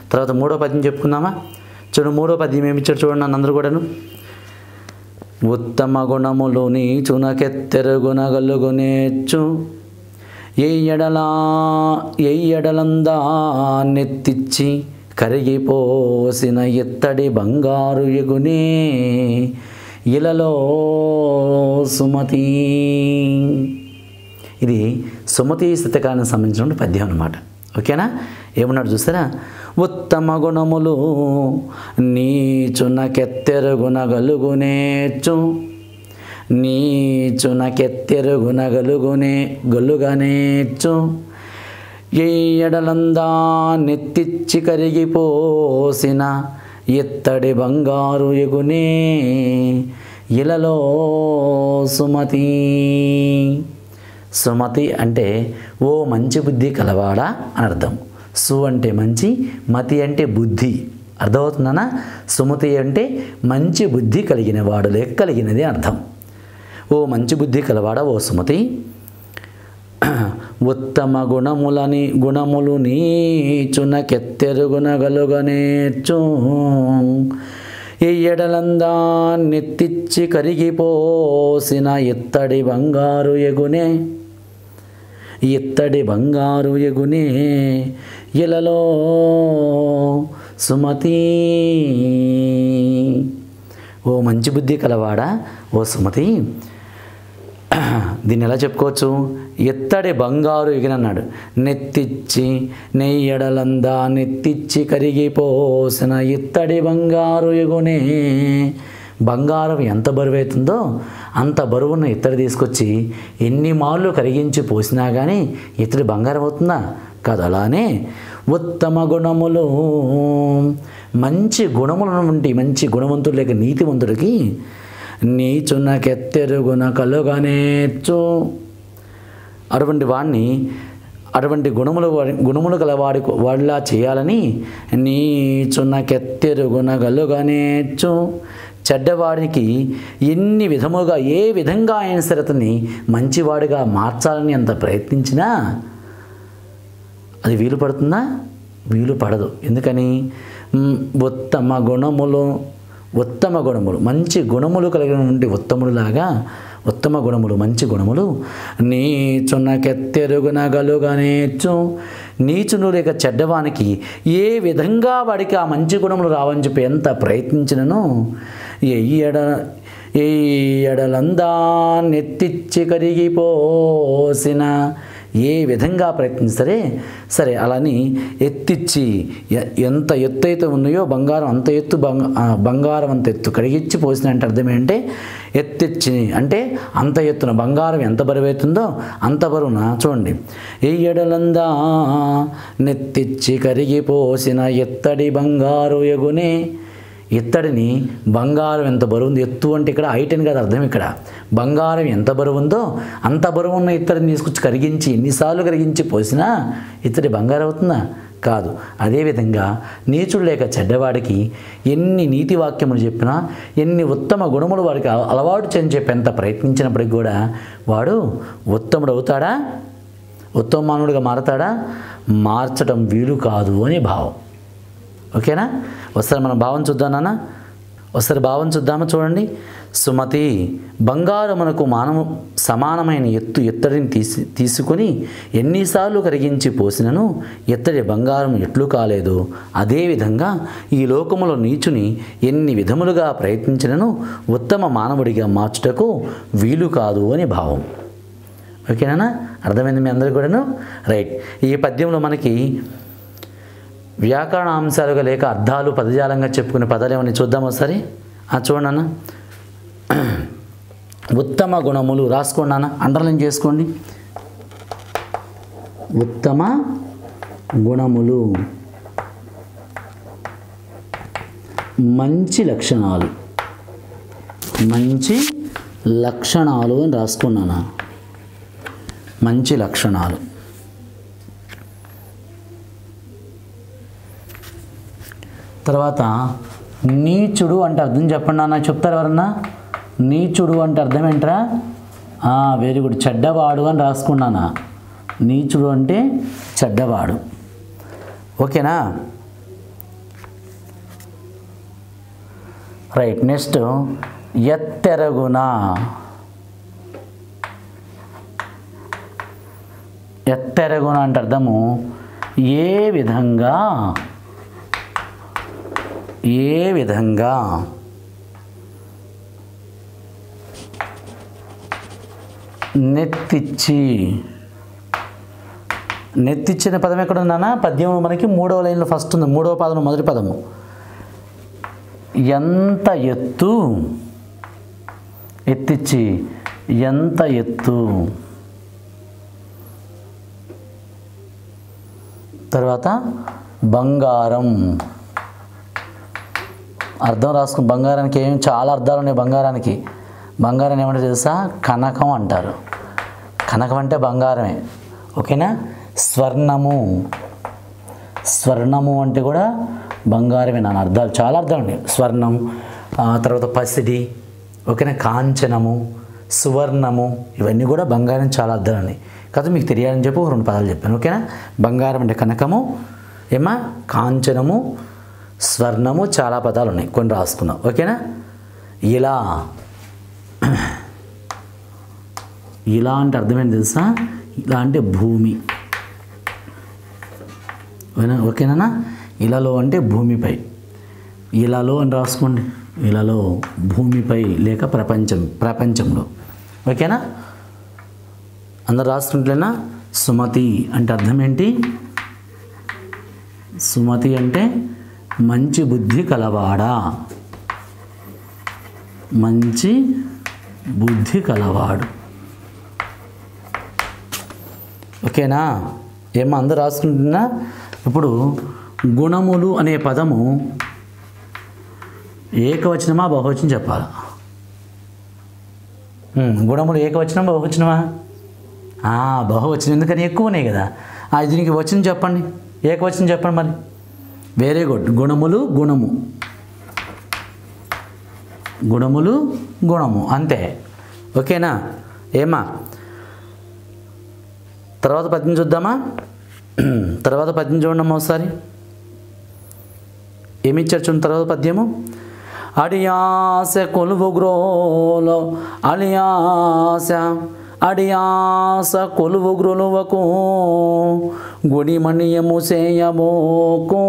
తర్వాత మూడో పద్యం చెప్పుకుందామా చూడు మూడో పద్యం ఏమి ఇచ్చాడు చూడండి నన్ను అందరూ కూడాను ఉత్తమ గుణములు నీచునకెత్తెరుగునగలుగునేచ్చు ఎయ్యడలా ఎయ్యడలందా నెత్తిచ్చి కరిగిపోసిన ఎత్తడి బంగారు ఎగునే ఇలలో సుమతి ఇది సుమతి స్థితకానికి సంబంధించిన పద్యం అన్నమాట ఓకేనా ఏమన్నాడు చూసారా ఉత్తమ గుణములు నీచునకెత్తెరుగునగలుగునేచ్చు నీచునకెత్తెరుగునగలుగునే గలుగనేచ్చు ఎయ్యడలందా నెత్తిచ్చి కరిగిపోసిన ఎత్తడి బంగారు ఎగునే ఇలలో సుమతి సుమతి అంటే ఓ మంచి బుద్ధి కలవాడా అని అర్థం సు అంటే మంచి మతి అంటే బుద్ధి అర్థమవుతుందనా సుమతి అంటే మంచి బుద్ధి కలిగిన వాడు లేక కలిగినది అర్థం ఓ మంచి బుద్ధి కలవాడా ఓ సుమతి ఉత్తమ గుణములని గుణములు నీచునకెత్తెరుగునగలుగనేర్చు ఎయ్యడలందా నెత్తిచ్చి కరిగిపోసిన ఎత్తడి బంగారు ఎగునే ఇత్తడి బంగారు ఎగునే ఇలలో సుమతి ఓ మంచి బుద్ధి కలవాడా ఓ సుమతి దీన్ని ఎలా చెప్పుకోవచ్చు ఎత్తడి బంగారు ఎగినన్నాడు నెత్తిచ్చి నెయ్యడలందా నెత్తిచ్చి కరిగిపోసిన ఇత్తడి బంగారు ఎగునే బంగారం ఎంత బరువు అవుతుందో అంత బరువున్న ఇత్తడి తీసుకొచ్చి ఎన్ని మార్లు కరిగించి పోసినా కానీ ఇత్తడి బంగారం అవుతుందా కాదు అలానే ఉత్తమ గుణములు మంచి గుణములను ఉంటే మంచి గుణవంతుడు లేక నీతివంతుడికి నీచునకెత్తెరుగున కలుగనేచ్చు అటువంటి వాడిని అటువంటి గుణములు వాడి- గుణములు గల వాడి వాడిలా చేయాలని నీచునకెత్తెరుగున గలుగనేచ్చు చెడ్డవాడికి ఎన్ని విధముగా ఏ విధంగా అయిన సరే అతన్ని మంచివాడిగా మార్చాలని ఎంత ప్రయత్నించినా అది వీలు పడుతుందా వీలు పడదు ఎందుకని మ్, ఉత్తమ గుణములు ఉత్తమ గుణములు మంచి గుణములు కలిగినటువంటి ఉత్తముడులాగా ఉత్తమ గుణములు మంచి గుణములు నీచునకెత్తెరుగునగలుగనేచ్చు నీచును లేక చెడ్డవానికి ఏ విధంగా వాడికి ఆ మంచి గుణములు రావని చెప్పి ఎంత ప్రయత్నించినను ఎయ్యడ ఎయ్యడలందా నెత్తిచ్చి కరిగిపోసిన ఏ విధంగా ప్రయత్నిస్తారే సరే అలాని ఎత్తిచ్చి ఎ- ఎంత ఎత్తు అయితే ఉన్నాయో బంగారం అంత ఎత్తు బంగ ఆ, బంగారం అంత ఎత్తు కడిగిచ్చి పోసిన అంటే అర్థం ఏంటంటే ఎత్తిచ్చి అంటే అంత ఎత్తున బంగారం ఎంత బరువు అవుతుందో అంత బరువున చూడండి ఏ ఎడలందా నెత్తిచ్చి కరిగిపోసిన ఎత్తడి బంగారు ఎగునే ఇత్తడిని బంగారం ఎంత బరువు ఉంది ఎత్తు అంటే ఇక్కడ హైట్ అని కాదు అర్థం ఇక్కడ బంగారం ఎంత బరువు ఉందో అంత బరువు ఉన్న ఇత్తడిని తీసుకొచ్చి కరిగించి ఎన్నిసార్లు కరిగించి పోసినా ఇత్తడి బంగారం అవుతుందా కాదు అదేవిధంగా నీచుడు లేక చెడ్డవాడికి ఎన్ని నీతి వాక్యములు చెప్పినా ఎన్ని ఉత్తమ గుణములు వాడికి అల- అలవాటు చేయని చెప్పి ఎంత ప్రయత్నించినప్పటికి కూడా వాడు ఉత్తముడు అవుతాడా ఉత్తమ మానవుడిగా మారతాడా మార్చడం వీలు కాదు అని భావం ఓకేనా ఒకసారి మనం భావం చూద్దాం నాన్న ఒకసారి భావం చూద్దామా చూడండి సుమతి బంగారమునకు మానము సమానమైన ఎత్తు ఎత్తడిని తీసి తీసుకొని ఎన్నిసార్లు కరిగించి పోసినను ఎత్తడి బంగారం ఎట్లు కాలేదు అదేవిధంగా ఈ లోకములో నీచుని ఎన్ని విధములుగా ప్రయత్నించినను ఉత్తమ మానవుడిగా మార్చుటకు వీలు కాదు అని భావం ఓకేనా అర్థమైంది మీ అందరికీ కూడాను రైట్ ఈ పద్యంలో మనకి వ్యాకరణ అంశాలుగా లేక అర్థాలు పదజాలంగా చెప్పుకునే పదాలు ఏమని చూద్దాం ఒకసారి ఆ చూడండి అన్న ఉత్తమ గుణములు రాసుకోండి అన్న అండర్లైన్ చేసుకోండి ఉత్తమ గుణములు మంచి లక్షణాలు మంచి లక్షణాలు అని రాసుకున్నాను మంచి లక్షణాలు తర్వాత నీచుడు అంటే అర్థం చెప్పండి అన్న చెప్తారు ఎవరన్నా నీచుడు అంటే అర్థం ఏంట్రా వెరీ గుడ్ చెడ్డవాడు అని రాసుకున్నానా నీచుడు అంటే చెడ్డవాడు ఓకేనా రైట్ నెక్స్ట్ ఎత్తెరగున ఎత్తెరగున అంటే అర్థము ఏ విధంగా ఏ విధంగా నెత్తిచ్చి నెత్తిచ్చిన పదం ఎక్కడ ఉందన్నా పద్యం మనకి మూడవ లైన్లో ఫస్ట్ ఉంది మూడవ పదం మొదటి పదము ఎంత ఎత్తు ఎత్తిచ్చి ఎంత ఎత్తు తర్వాత బంగారం అర్థం రాసుకుని బంగారానికి ఏం చాలా అర్థాలు ఉన్నాయి బంగారానికి బంగారం ఏమంటే తెలుసా కనకం అంటారు కనకం అంటే బంగారమే ఓకేనా స్వర్ణము స్వర్ణము అంటే కూడా బంగారమే నాన్న అర్థాలు చాలా అర్థాలు ఉన్నాయి స్వర్ణం ఆ తర్వాత పసిడి ఓకేనా కాంచనము సువర్ణము ఇవన్నీ కూడా బంగారం చాలా అర్థాలు ఉన్నాయి కదా మీకు తెలియాలని చెప్పి ఒక రెండు పదాలు చెప్పాను ఓకేనా బంగారం అంటే కనకము ఏమా కాంచనము స్వర్ణము చాలా పదాలు ఉన్నాయి కొన్ని రాసుకున్నాం ఓకేనా ఇలా ఇలా అంటే అర్థమైంది తెలుసా ఇలా అంటే భూమి ఓకేనా ఓకేనా ఇలాలో అంటే భూమిపై ఇలాలో అని రాసుకోండి ఇలాలో భూమిపై లేక ప్రపంచం ప్రపంచంలో ఓకేనా అందరు రాసుకుంటేనా సుమతి అంటే అర్థం ఏంటి సుమతి అంటే మంచి బుద్ధి కలవాడా మంచి బుద్ధి కలవాడు ఓకేనా ఏమో అందరు రాసుకుంటున్నా ఇప్పుడు గుణములు అనే పదము ఏకవచనమా బహువచనం చెప్పాలా ఉమ్, గుణములు ఏకవచనం బహువచనమా ఆ, బహువచనం ఎందుకని ఎక్కువ ఉన్నాయి కదా ఆ, దీనికి వచనం చెప్పండి ఏకవచనం చెప్పండి మరి వెరీ గుడ్ గుణములు గుణము గుణములు గుణము అంతే ఓకేనా ఏమా తర్వాత పద్యం చూద్దామా తర్వాత పద్యం చూడమ్మా ఒకసారి ఏమి ఇచ్చారు చూడండి తర్వాత పద్యము అడియాస కొలువు గ్రోలో అడియాస అడియాస కొలువు గ్రొలువకు గుడిమణియము చేయబోకు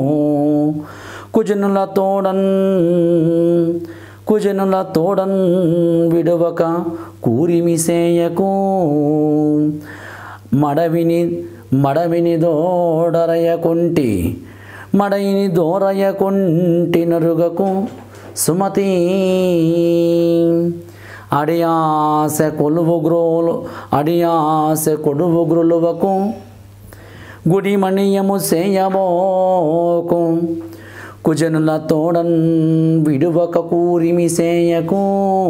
కుజనుల తోడన్ కుజనుల తోడన్ విడువక కూరిమిసేయకు మడవిని మడవిని దోడరయకుంటి మడయిని దోరయకుంటి నరుగకు సుమతి అడియాస కొలువు గ్రోలు అడియాస కొలువు గ్రొలువకు గుడి మణియము సేయబోకు కుజనుల తోడన్ విడువక కూరిమి సేయకు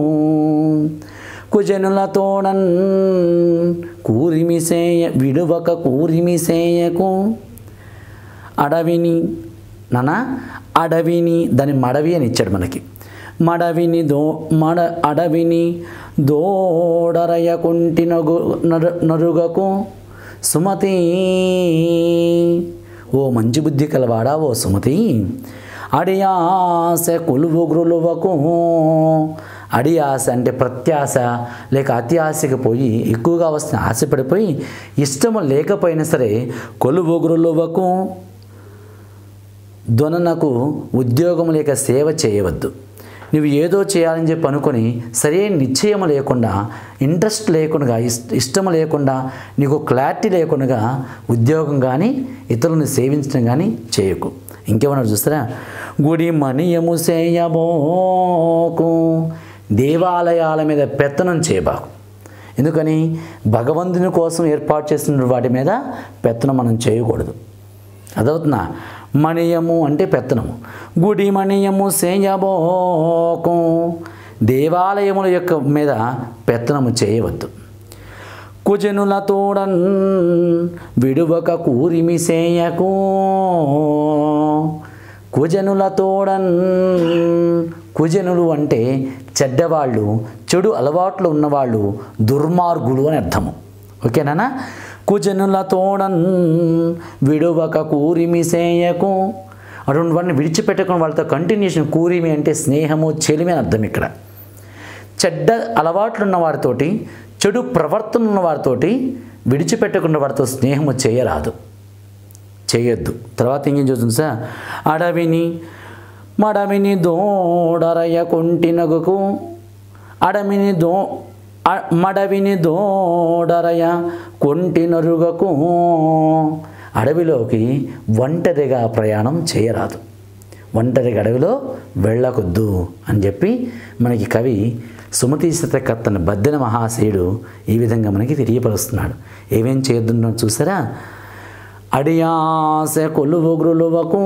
కుజనుల తోడన్ కూరిమి సేయ విడువక కూరిమి సేయకు అడవిని నాన్న అడవిని దాని మడవి అని ఇచ్చాడు మనకి మడవిని దో మడ అడవిని దోడరయకుంటి నగు నరు నరుగకు సుమతి ఓ మంచి బుద్ధి కలవాడా ఓ సుమతి అడియాస కొలువు గ్రులువకు అడియాస అంటే ప్రత్యాశ లేక అత్యాశకి పోయి ఎక్కువగా వస్తున్న ఆశపడిపోయి ఇష్టము లేకపోయినా సరే కొలువు గ్రులువకు దొననకు ఉద్యోగం లేక సేవ చేయవద్దు నువ్వు ఏదో చేయాలని చెప్పి అనుకొని సరైన నిశ్చయం లేకుండా ఇంట్రెస్ట్ లేకుండా ఇష్ట ఇష్టం లేకుండా నీకు క్లారిటీ లేకుండా ఉద్యోగం కానీ ఇతరులను సేవించడం కానీ చేయకు ఇంకేమన్నా చూస్తారా గుడి మనియము చేయబోకు దేవాలయాల మీద పెత్తనం చేయబాకు ఎందుకని భగవంతుని కోసం ఏర్పాటు చేసిన వాటి మీద పెత్తనం మనం చేయకూడదు అదవుతుందా మణియము అంటే పెత్తనము గుడి మణియము సేయబోకు దేవాలయముల యొక్క మీద పెత్తనము చేయవద్దు కుజనుల తోడన్ విడువక కూరిమి సేయకు కుజనుల తోడన్ కుజనులు అంటే చెడ్డవాళ్ళు చెడు అలవాట్లు ఉన్నవాళ్ళు దుర్మార్గులు అని అర్థము ఓకేనా కుజనుల తోడన్ విడువక కూరిమి సేయకు అటువంటి వారిని విడిచిపెట్టుకుని వాళ్ళతో కంటిన్యూషన్ కూరిమి అంటే స్నేహము చెలిమి అని అర్థం ఇక్కడ చెడ్డ అలవాట్లు ఉన్న వారితోటి చెడు ప్రవర్తన ఉన్న వారితోటి విడిచిపెట్టకుండా వారితో స్నేహము చేయరాదు చేయొద్దు తర్వాత ఇంకేం చూస్తుంది సార్ అడవిని మడవిని దోడరయ కొంటినగుకు అడవిని దో అ- మడవిని దోడరయ కొంటినరుగకు అడవిలోకి ఒంటరిగా ప్రయాణం చేయరాదు ఒంటరిగా అడవిలో వెళ్ళకొద్దు అని చెప్పి మనకి కవి సుమతి శతకర్తన బద్దెన మహాశయుడు ఈ విధంగా మనకి తెలియపరుస్తున్నాడు ఏమేం చేయొద్దున్నాడు చూసారా అడియాస కొలువు గృలువకు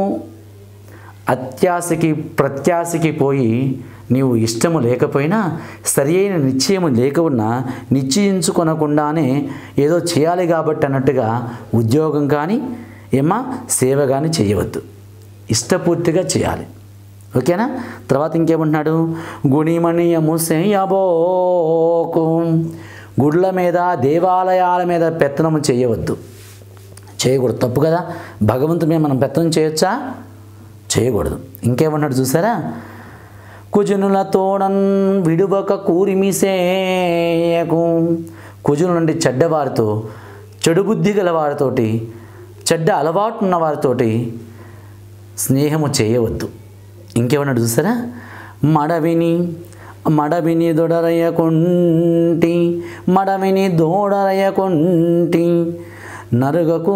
అత్యాశకి ప్రత్యాశకి పోయి నీవు ఇష్టము లేకపోయినా సరి అయిన నిశ్చయము లేకున్నా నిశ్చయించుకొనకుండానే ఏదో చేయాలి కాబట్టి అన్నట్టుగా ఉద్యోగం కానీ ఏమా సేవ కానీ చేయవద్దు ఇష్టపూర్తిగా చేయాలి ఓకేనా తర్వాత ఇంకేమంటున్నాడు గుణిమణియము సేయబోకు గుడ్ల మీద దేవాలయాల మీద పెత్తనము చేయవద్దు చేయకూడదు తప్పు కదా భగవంతుడి మీద మనం పెత్తనం చేయొచ్చా చేయకూడదు ఇంకేమన్నాడు చూసారా కుజునుల తోడన్ విడువక కూరిమిసేయకు కుజును నుండి చెడ్డవారితో చెడు బుద్ధి గల వారితోటి చెడ్డ అలవాటు ఉన్న వారితోటి స్నేహము చేయవద్దు ఇంకేమన్నాడు చూసారా మడవిని మడవిని దొడరయకుంటి మడవిని దోడరయకుంటి నరుగకు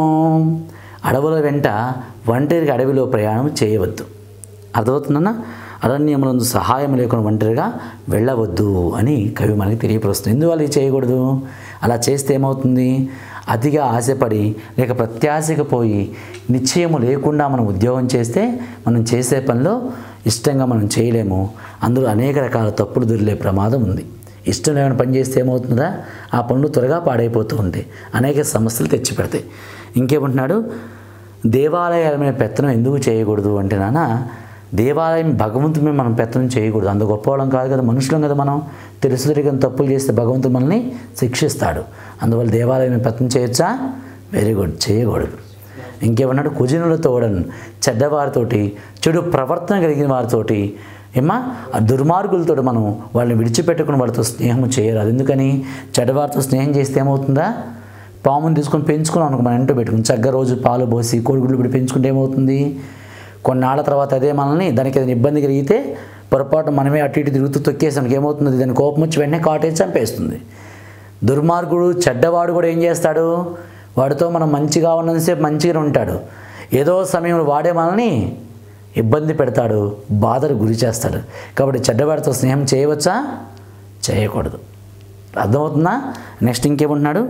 అడవుల వెంట ఒంటరిగా అడవిలో ప్రయాణం చేయవద్దు అర్థమవుతుందన్నా అరణ్యములందు సహాయం లేకుండా ఒంటరిగా వెళ్ళవద్దు అని కవి మనకి తెలియపరుస్తుంది ఎందువల్ల ఇది చేయకూడదు అలా చేస్తే ఏమవుతుంది అతిగా ఆశపడి లేక ప్రత్యాశకు పోయి నిశ్చయము లేకుండా మనం ఉద్యోగం చేస్తే మనం చేసే పనిలో ఇష్టంగా మనం చేయలేము అందులో అనేక రకాల తప్పులు దొరికే ప్రమాదం ఉంది ఇష్టం లేని పని చేస్తే ఏమవుతుందా ఆ పనులు త్వరగా పాడైపోతూ ఉంటాయి అనేక సమస్యలు తెచ్చిపెడతాయి ఇంకేమంటున్నాడు దేవాలయాల మీద పెత్తనం ఎందుకు చేయకూడదు అంటే నాన్న దేవాలయం భగవంతుడి మీద మనం పెత్తనం చేయకూడదు అంత గొప్పవాళ్ళం కాదు కదా మనుషులం కదా మనం తెలుసు తెలియని తప్పులు చేస్తే భగవంతుడు మనల్ని శిక్షిస్తాడు అందువల్ల దేవాలయం మీద పెత్తనం చేయొచ్చా వెరీ గుడ్ చేయకూడదు ఇంకేమన్నాడు కుజినులతో చెడ్డవారితోటి చెడు ప్రవర్తన కలిగిన వారితోటి ఏమా ఆ దుర్మార్గులతో మనం వాళ్ళని విడిచిపెట్టుకుని వాళ్ళతో స్నేహం చేయరాదు ఎందుకని చెడ్డవారితో స్నేహం చేస్తే ఏమవుతుందా పాముని తీసుకొని పెంచుకున్నాం అనుకో మన ఇంట్లో పెట్టుకుని చక్కగా రోజు పాలు పోసి కోడిగుడ్లు పెట్టి పెంచుకుంటే ఏమవుతుంది కొన్నాళ్ళ తర్వాత అదే మనల్ని దానికి ఏదైనా ఇబ్బంది కలిగితే పొరపాటు మనమే అటు ఇటు తిరుగుతూ తొక్కేసానికి ఏమవుతుంది దాని కోపం వచ్చి వెంటనే కాటేసి చంపేస్తుంది దుర్మార్గుడు చెడ్డవాడు కూడా ఏం చేస్తాడు వాడితో మనం మంచిగా ఉన్నంతసేపు మంచిగా ఉంటాడు ఏదో సమయంలో వాడే మనల్ని ఇబ్బంది పెడతాడు బాధలు గురి చేస్తాడు కాబట్టి చెడ్డవాడితో స్నేహం చేయవచ్చా చేయకూడదు అర్థమవుతుందా నెక్స్ట్ ఇంకేమంటున్నాడు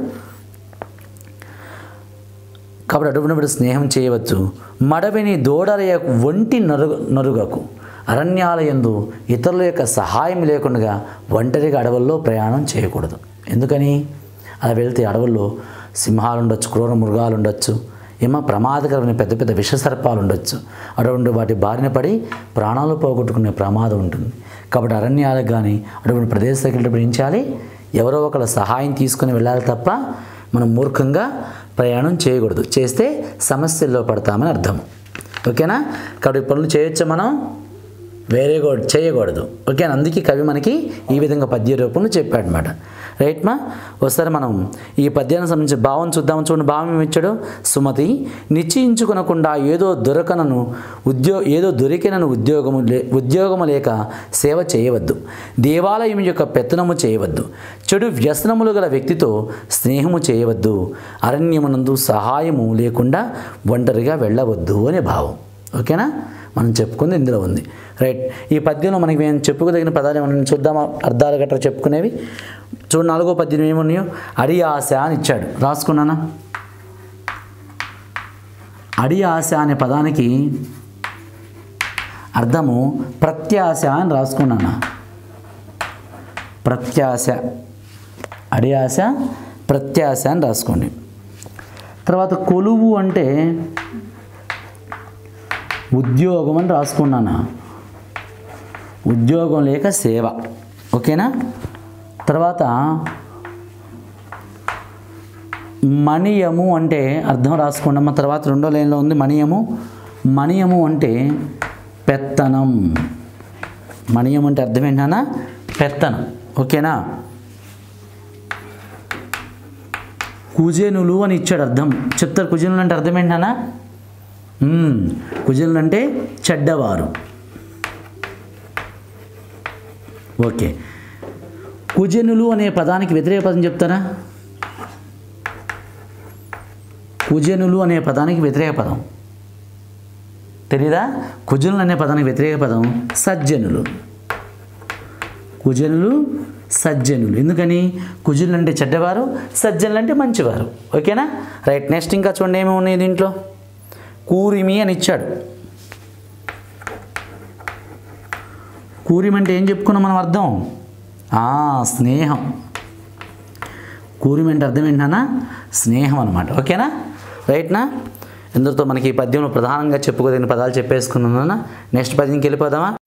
కాబట్టి అటువంటి స్నేహం చేయవచ్చు మడవిని దోడల ఒంటి నరుగు నరుగకు అరణ్యాలయందు ఇతరుల యొక్క సహాయం లేకుండా ఒంటరిగా అడవుల్లో ప్రయాణం చేయకూడదు ఎందుకని అలా వెళ్తే అడవుల్లో సింహాలు ఉండొచ్చు క్రూర మృగాలు ఉండొచ్చు ఏమో ప్రమాదకరమైన పెద్ద పెద్ద విషసర్పాలు ఉండొచ్చు అటువంటి వాటి బారిన పడి ప్రాణాలు పోగొట్టుకునే ప్రమాదం ఉంటుంది కాబట్టి అరణ్యాలకు కానీ అటువంటి ప్రదేశాలకు వెళ్ళినప్పుడు ఏం చేయాలి ఎవరో ఒకళ్ళ సహాయం తీసుకుని వెళ్ళాలి తప్ప మనం మూర్ఖంగా ప్రయాణం చేయకూడదు చేస్తే సమస్యల్లో పడతామని అర్థం ఓకేనా కాబట్టి ఈ పనులు చేయొచ్చా మనం వేరే కూడా చేయకూడదు ఓకేనా అందుకే కవి మనకి ఈ విధంగా పద్య రూపంలో చెప్పాడనమాట రైట్ మా ఒకసారి మనం ఈ పద్యానికి సంబంధించిన భావం చూద్దాం చూడండి భావం ఏమి ఇచ్చాడు సుమతి నిశ్చయించుకునకుండా ఏదో దొరకనను ఉద్యో ఏదో దొరికినను ఉద్యోగము లే ఉద్యోగము లేక సేవ చేయవద్దు దేవాలయం యొక్క పెత్తనము చేయవద్దు చెడు వ్యసనములు గల వ్యక్తితో స్నేహము చేయవద్దు అరణ్యమునందు సహాయము లేకుండా ఒంటరిగా వెళ్ళవద్దు అనే భావం ఓకేనా మనం చెప్పుకుంది ఇందులో ఉంది రైట్ ఈ పద్యంలో మనకి మేము చెప్పుకోదగిన పదాలు ఏమన్నా చూద్దామా అర్థాలు గట్రా చెప్పుకునేవి చూడు నాలుగో పద్యం ఏమున్నాయో అడి ఆశ అని ఇచ్చాడు రాసుకున్నానా అడి ఆశ అనే పదానికి అర్థము ప్రత్యాశ అని రాసుకున్నాను ప్రత్యాశ అడి ఆశ ప్రత్యాశ అని రాసుకోండి తర్వాత కొలువు అంటే ఉద్యోగం అని రాసుకున్నాను ఉద్యోగం లేక సేవ ఓకేనా తర్వాత మణియము అంటే అర్థం రాసుకున్నాము తర్వాత రెండో లైన్లో ఉంది మణియము మణియము అంటే పెత్తనం మణియం అంటే అర్థం ఏంటన్నా పెత్తనం ఓకేనా కుజనులు అని ఇచ్చాడు అర్థం చెప్తారు కుజనులు అంటే అర్థం ఏంటన్నా మ్మ్. కుజనులు అంటే చెడ్డవారు ఓకే కుజనులు అనే పదానికి వ్యతిరేక పదం చెప్తారా కుజనులు అనే పదానికి వ్యతిరేక పదం తెలీదా కుజనులు అనే పదానికి వ్యతిరేక పదం సజ్జనులు కుజనులు సజ్జనులు ఎందుకని కుజనులు అంటే చెడ్డవారు సజ్జనులు అంటే మంచివారు ఓకేనా రైట్ నెక్స్ట్ ఇంకా చూడండి ఏమి ఉన్నాయి దీంట్లో కూరిమి అని ఇచ్చాడు కూరిమి అంటే ఏం చెప్పుకున్నాం మనం అర్థం ఆ, స్నేహం కూరిమి అంటే అర్థం ఏంటన్నా స్నేహం అనమాట ఓకేనా రైట్నా ఇందులో మనకి ఈ పద్యంలో ప్రధానంగా చెప్పుకోదగిన పదాలు చెప్పేసుకున్నాను నెక్స్ట్ పద్యంకి వెళ్ళిపోదామా